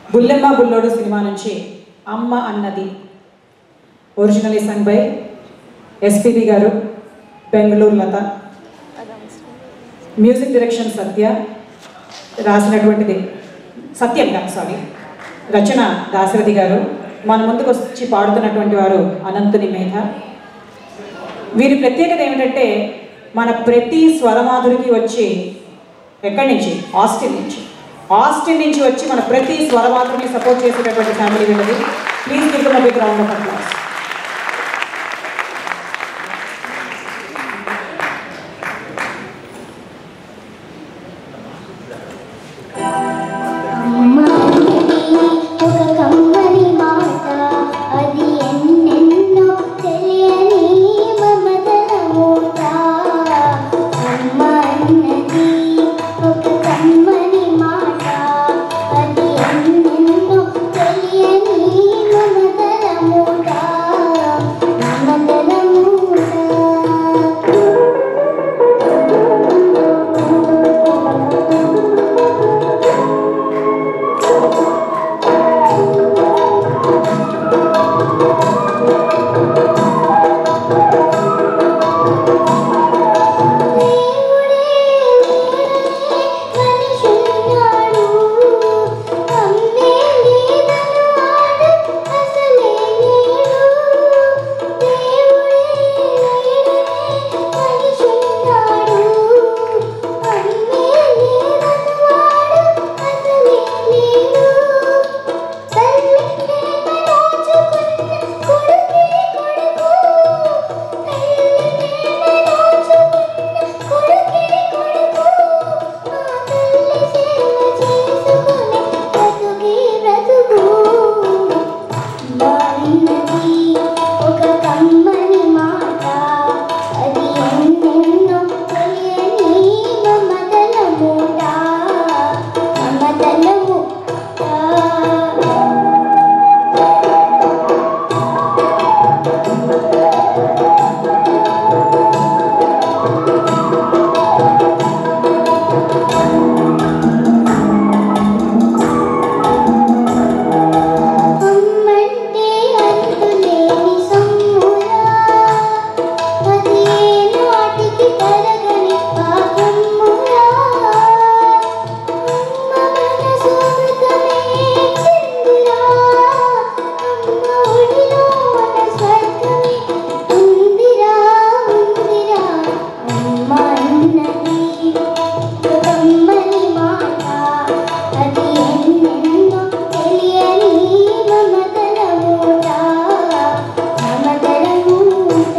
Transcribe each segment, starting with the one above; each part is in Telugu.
బుల్లెమ్మ బుల్లోడు సినిమా నుంచి అమ్మ అన్నది ఒరిజినల్ సంగ్ బై ఎస్పీబి గారు బెంగళూరు లత మ్యూజిక్ డైరెక్షన్ సత్య రాసినటువంటిది సత్యం గారు సారీ రచన దాశరథి గారు మన ముందుకు వచ్చి పాడుతున్నటువంటి వారు అనంతుని మేధ వీరి ప్రత్యేకత ఏమిటంటే మన ప్రతి స్వరమాధురికి వచ్చి ఎక్కడి నుంచి ఆస్టిన్ నుంచి ఆస్టిన్ నుంచి వచ్చి మన ప్రతి స్వరమాధురిని సపోర్ట్ చేసేటటువంటి ఫ్యామిలీ వీళ్ళది please give them big round of applause ఒక కమ్మని మాట అది ఎన్నెన్నో తెలియని మమతల మూట అమ్మ అన్నది ఒక కమ్మని మాట అది ఎన్నెన్నో తెలియని మమతల మూట మమతల మూట మనిషున్నాడు అమ్మే లేదన్నాడు అసలే లేడు దేవుడే మనిషున్నాడు అమ్మే లేదన్నాడు అసలే లేడు తల్లి ప్రేమ నోచుకున్న కొడుకే కొడుకు తల్లి ప్రేమ నోచుకున్న కొడుకే కొడుకు ఆ తల్లి సేవ చేసుకునే బ్రతుకే బ్రతుకు బారినది ఒక కమ్మని మాట అది ఎన్నెన్నో తెలియని మమతల మూట మమతల మూట అమ్మంటే అంతులేని సొమ్మురా అది ఏ నాటికి తరగని పాపమ్మురా అమ్మ మనసు మృతమే చెందురా అమ్మ ఒడిలోన స్వర్గమే ఉందిరా ఉందిరా అమ్మ అన్నది కమ్మని మాట అది ఎన్నెన్నో తెలియని మమతల మూట మమతల మూట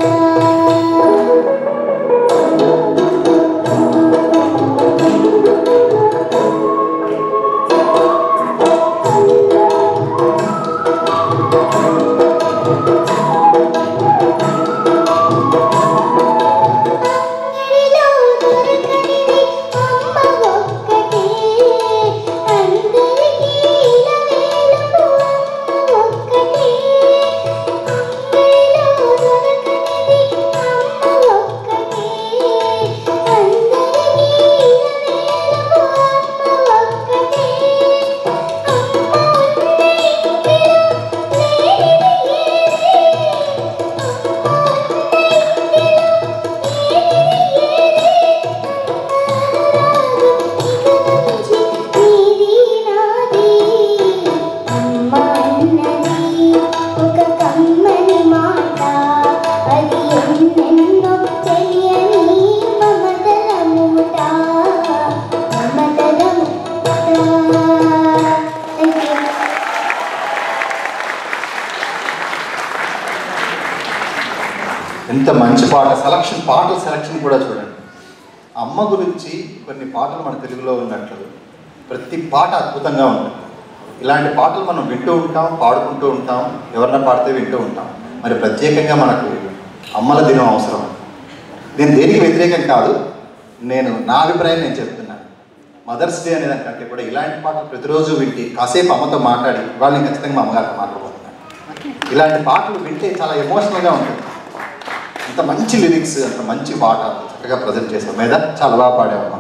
అంగడిలో దొరకనిది అమ్మ ఒక్కటే అందరికీ ఇలవేలుపు అమ్మ ఒక్కటే అంగడిలో దొరకనిది అమ్మ ఒక్కటే అందరికీ ఇలవేలుపు అమ్మ ఒక్కటే అమ్మ ఉన్న ఇంటిలో లేనిది ఏది అమ్మ ఉన్న ఇంటిలో ఒక కమ్మని మాట అది ఎన్నెన్నో తెలియని మమతల మూట మమతల మూట థ్యాంక్ యూ ఎంత మంచి పాట సెలక్షన్ పాటల సెలక్షన్ కూడా చూడండి అమ్మ గురించి కొన్ని పాటలు మన తెలుగులో ఉన్నట్లు ప్రతి పాట అద్భుతంగా ఉంటుంది ఇలాంటి పాటలు మనం వింటూ ఉంటాం పాడుకుంటూ ఉంటాం ఎవరన్నా పాడితే వింటూ ఉంటాం మరి ప్రత్యేకంగా మనకు అమ్మల దినం అవసరం నేను దేనికి వ్యతిరేకం కాదు నేను నా అభిప్రాయం నేను చెప్తున్నాను మదర్స్ డే అనే దానికంటే కూడా ఇలాంటి పాటలు ప్రతిరోజు వింటే కాసేపు అమ్మతో మాట్లాడి వాళ్ళని ఖచ్చితంగా మా అమ్మగారితో మాట్లాడబోతున్నాను ఇలాంటి పాటలు వింటే చాలా ఎమోషనల్గా ఉంటుంది అంత మంచి లిరిక్స్ అంత మంచి పాట చక్కగా ప్రజెంట్ చేసాం మీద చాలా బాగా పాడామమ్మా